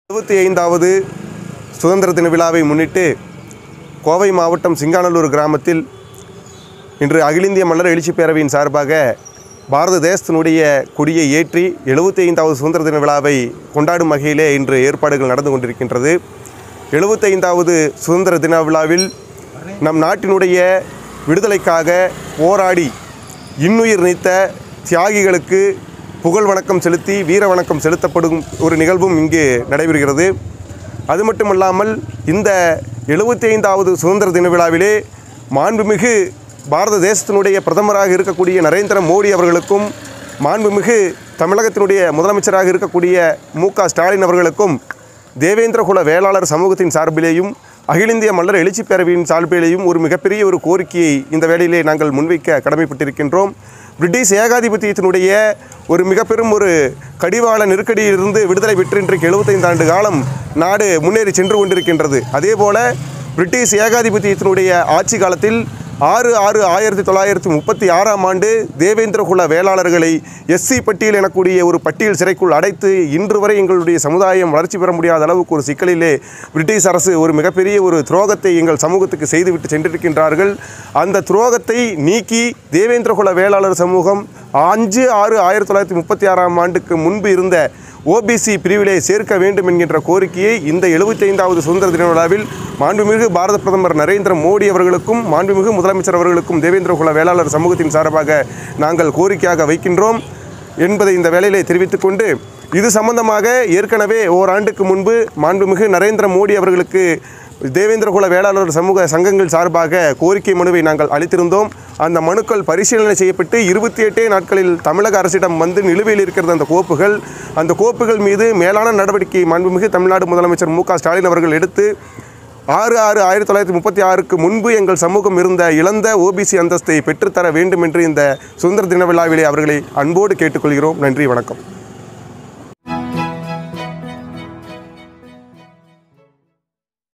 எழுபத்தி ஐந்தாவது சுதந்திர தின விழாவை முன்னிட்டு கோவை மாவட்டம் சிங்காநல்லூர் கிராமத்தில் இன்று அகில இந்திய மல்லர் எழுச்சி பேரவையின் சார்பாக பாரத தேசத்தினுடைய கொடியை ஏற்றி எழுபத்தி ஐந்தாவது சுதந்திர தின விழாவை கொண்டாடும் வகையிலே இன்று ஏற்பாடுகள் நடந்து கொண்டிருக்கின்றது எழுபத்தைந்தாவது சுதந்திர தின விழாவில் நம் நாட்டினுடைய விடுதலைக்காக போராடி இன்னுயிர் நீத்த தியாகிகளுக்கு புகழ் வணக்கம் செலுத்தி வீர வணக்கம் செலுத்தப்படும் ஒரு நிகழ்வும் இங்கு நடைபெறுகிறது அது மட்டுமல்லாமல் இந்த எழுபத்தி ஐந்தாவது சுதந்திர தின விழாவிலே மாண்புமிகு பாரத தேசத்தினுடைய பிரதமராக இருக்கக்கூடிய நரேந்திர மோடி அவர்களுக்கும் மாண்புமிகு தமிழகத்தினுடைய முதலமைச்சராக இருக்கக்கூடிய மு க ஸ்டாலின் அவர்களுக்கும் தேவேந்திரகுல வேளாளர் சமூகத்தின் சார்பிலேயும் அகில இந்திய மல்லர் எழுச்சி பேரவையின் சார்பிலேயும் ஒரு மிகப்பெரிய ஒரு கோரிக்கையை இந்த வேளையிலே நாங்கள் முன்வைக்க கடமைப்பட்டிருக்கின்றோம் பிரிட்டிஷ் ஏகாதிபத்தியத்தினுடைய ஒரு மிக பெரும் ஒரு கடிவாள நெருக்கடியிலிருந்து விடுதலை பெற்று இன்றைக்கு 75 ஆண்டு காலம் நாடு முன்னேறி சென்று கொண்டிருக்கின்றது அதேபோல பிரிட்டிஷ் ஏகாதிபத்தியத்தினுடைய ஆட்சி காலத்தில் ஆறு ஆறு ஆயிரத்தி தொள்ளாயிரத்தி முப்பத்தி ஆறாம் ஆண்டு தேவேந்திரகுல வேளாளர்களை எஸ்சி பட்டியல் எனக்கூடிய ஒரு பட்டியல் சிறைக்குள் அடைத்து இன்று வரை எங்களுடைய சமுதாயம் வளர்ச்சி பெற முடியாத அளவுக்கு ஒரு சிக்கலிலே பிரிட்டிஷ் அரசு ஒரு மிகப்பெரிய ஒரு துரோகத்தை எங்கள் சமூகத்துக்கு செய்துவிட்டு சென்றிருக்கின்றார்கள் அந்த துரோகத்தை நீக்கி தேவேந்திரகுல வேளாளர் சமூகம் அஞ்சு ஆறு ஆயிரத்தி தொள்ளாயிரத்தி முப்பத்தி ஆறாம் ஆண்டுக்கு முன்பு இருந்த ஓபிசி பிரிவிலே சேர்க்க வேண்டும் என்கின்ற கோரிக்கையை இந்த 75வது சுதந்திர தின விழாவில் மாண்புமிகு பாரத பிரதமர் நரேந்திர மோடி அவர்களுக்கும் மாண்புமிகு முதலமைச்சர் அவர்களுக்கும் தேவேந்திரகுல வேளாளர் சமூகத்தின் சார்பாக நாங்கள் கோரிக்கையாக வைக்கின்றோம் என்பதை இந்த வேளையிலே தெரிவித்துக் கொண்டு இது சம்பந்தமாக ஏற்கனவே ஓராண்டுக்கு முன்பு மாண்புமிகு நரேந்திர மோடி அவர்களுக்கு தேவேந்திரகுல வேளாளர் சமூக சங்கங்கள் சார்பாக கோரிக்கை மனுவை நாங்கள் அளித்திருந்தோம் அந்த மனுக்கள் பரிசீலனை செய்யப்பட்டு இருபத்தி எட்டே நாட்களில் தமிழக அரசிடம் வந்து நிலுவையில் இருக்கிறது அந்த கோப்புகள் அந்த கோப்புகள் மீது மேலான நடவடிக்கை மாண்புமிகு தமிழ்நாடு முதலமைச்சர் மு க ஸ்டாலின் அவர்கள் எடுத்து ஆறு ஆறு ஆயிரத்தி தொள்ளாயிரத்தி முப்பத்தி ஆறுக்கு முன்பு எங்கள் சமூகம் இருந்த இழந்த ஓபிசி அந்தஸ்தை பெற்றுத்தர வேண்டும் என்று இந்த சுதந்திர தின விழாவிலே அவர்களை அன்போடு கேட்டுக்கொள்கிறோம் நன்றி வணக்கம்